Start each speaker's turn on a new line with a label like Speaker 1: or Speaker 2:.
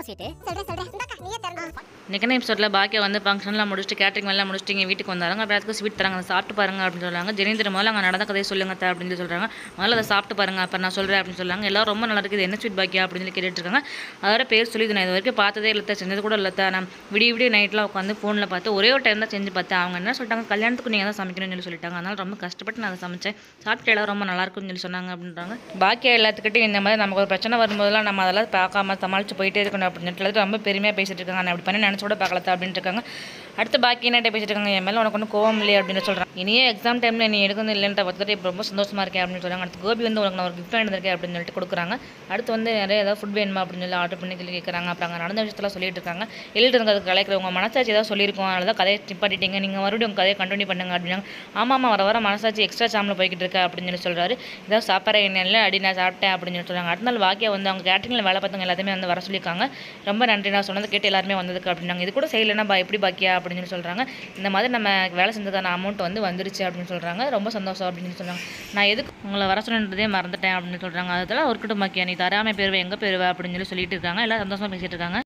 Speaker 1: sweet சொல்றேன் சொல்றேன் இந்தாக்கா நீயே திறந்து
Speaker 2: நெகன் எபிசோடில் பாக்கியா வந்து ஃபங்க்ஷன்லாம் முடிச்சுட்டு கேட்டரிங் எல்லாம் முடிச்சுட்டு இங்கே வீட்டுக்கு வந்தாங்க அப்புறம் ஸ்வீட் தராங்க அதை சாப்பிட்டு பாருங்க அப்படின்னு சொல்றாங்க ஜெனீந்திர முதல்ல அங்கே நடந்த கதையை சொல்லுங்க அத்தை அப்படின்னு சொல்லி சொல்கிறாங்க முதல்ல அதை சாப்பிட்டு பாருங்க அப்போ நான் சொல்கிறேன் அப்படின்னு சொல்றாங்க எல்லாரும் ரொம்ப நல்லா இருக்குது என்ன ஸ்வீட் பாக்கியா அப்படின்னு சொல்லி கேட்டுட்டு இருக்காங்க அதோட பேர் சொல்லி இது நான் இது வரைக்கும் பார்த்ததே இல்லை செஞ்சது கூட இல்லை நான் விடிய விடிய நைட்லாம் உட்காந்து ஃபோனில் பார்த்து ஒரே ஒரு டைம் தான் செஞ்சு பார்த்தேன் அவங்க என்ன சொல்லிட்டாங்க கல்யாணத்துக்கு நீங்கள் தான் சமைக்கணும்னு சொல்லி சொல்லிட்டாங்க அதனால ரொம்ப கஷ்டப்பட்டு நான் அதை சமைச்சேன் சாப்பிட்டு எல்லாம் ரொம்ப நல்லா இருக்கும்னு சொல்லி சொன்னாங்க அப்படின்றாங்க பாக்கியா எல்லாத்துக்கிட்டையும் இந்த மாதிரி நமக்கு ஒரு பிரச்சனை வரும்போதெல்லாம் நம்ம அதெல்லாம் பார்க்காம சமாளித்து போயிட்டே இருக்கணும் அப்படின்னு சொல்லிட்டு ரொம்ப பெருமையாக பேசிட்டு இருக்காங்க நான் அப்படி பண்ணி நினச்சி கூட பார்க்கலத்தா அப்படின்ட்டு இருக்காங்க அடுத்து பாக்கி என்ன பேசிட்டு இருக்காங்க என் மேலே உனக்கு ஒன்றும் கோவம் இல்லையே அப்படின்னு சொல்கிறாங்க இனியே எக்ஸாம் டைமில் நீ எடுக்கணும் இல்லைன்ற பட்சத்தில் இப்போ ரொம்ப சந்தோஷமா இருக்கேன் அப்படின்னு சொல்கிறாங்க அடுத்து கோபி வந்து உனக்கு நான் ஒரு கிஃப்ட் வாங்கியிருக்கேன் அப்படின்னு சொல்லிட்டு கொடுக்குறாங்க அடுத்து வந்து நிறைய ஏதாவது ஃபுட் வேணுமா அப்படின்னு சொல்லி ஆர்டர் பண்ணி சொல்லி கேட்குறாங்க அப்புறம் அங்கே நடந்த விஷயத்தெல்லாம் சொல்லிட்டு இருக்காங்க எழுதிட்டு இருக்கிறது கலைக்கிற உங்கள் மனசாட்சி ஏதாவது சொல்லியிருக்கோம் அதனால தான் கதையை நிப்பாட்டிட்டீங்க நீங்கள் மறுபடியும் உங்கள் கதையை கண்டினியூ பண்ணுங்க அப்படின்னாங்க ஆமாம் வர வர மனசாட்சி எக்ஸ்ட்ரா சாமில் போய்கிட்டு இருக்கா அப்படின்னு சொல்லி சொல்கிறாரு ஏதாவது சாப்பாடு என்ன இல்லை அடி நான் சாப்பிட்டேன் அப்படின்னு சொல்லி சொல்கிறாங்க அடுத்த நாள் வாக்கியா வந்து அவங்க கேட்டரிங்கில் வேலை பார்த்தவங்க எல்லாத்தையுமே வந்து வர சொல்லியிருக்காங்க ரொம்ப நன்றி நான் சொன்னது கேட்டு எல்லாருமே வந்ததுக்கு அப்படின்னாங்க இது கூட செய்யலைன்னா பா எப்படி பாக்கியா அப்படின்னு சொல்லி சொல்கிறாங்க இந்த மாதிரி நம்ம வேலை செஞ்சதுக்கான அமௌண்ட் வந்து வந்துருச்சு அப்படின்னு சொல்கிறாங்க ரொம்ப சந்தோஷம் அப்படின்னு சொல்லி சொல்கிறாங்க நான் எதுக்கு உங்களை வர சொன்னதே மறந்துட்டேன் அப்படின்னு சொல்கிறாங்க அதெல்லாம் ஒர்க்கட்டும் பாக்கியா நீ தராமல் போயிருவேன் எங்கே போயிருவேன் அப்படின்னு சொல்லி சொல்லிட்டு இருக்காங்க எல்லாம் சந்தோஷமாக பேசிட்டு இருக்காங்க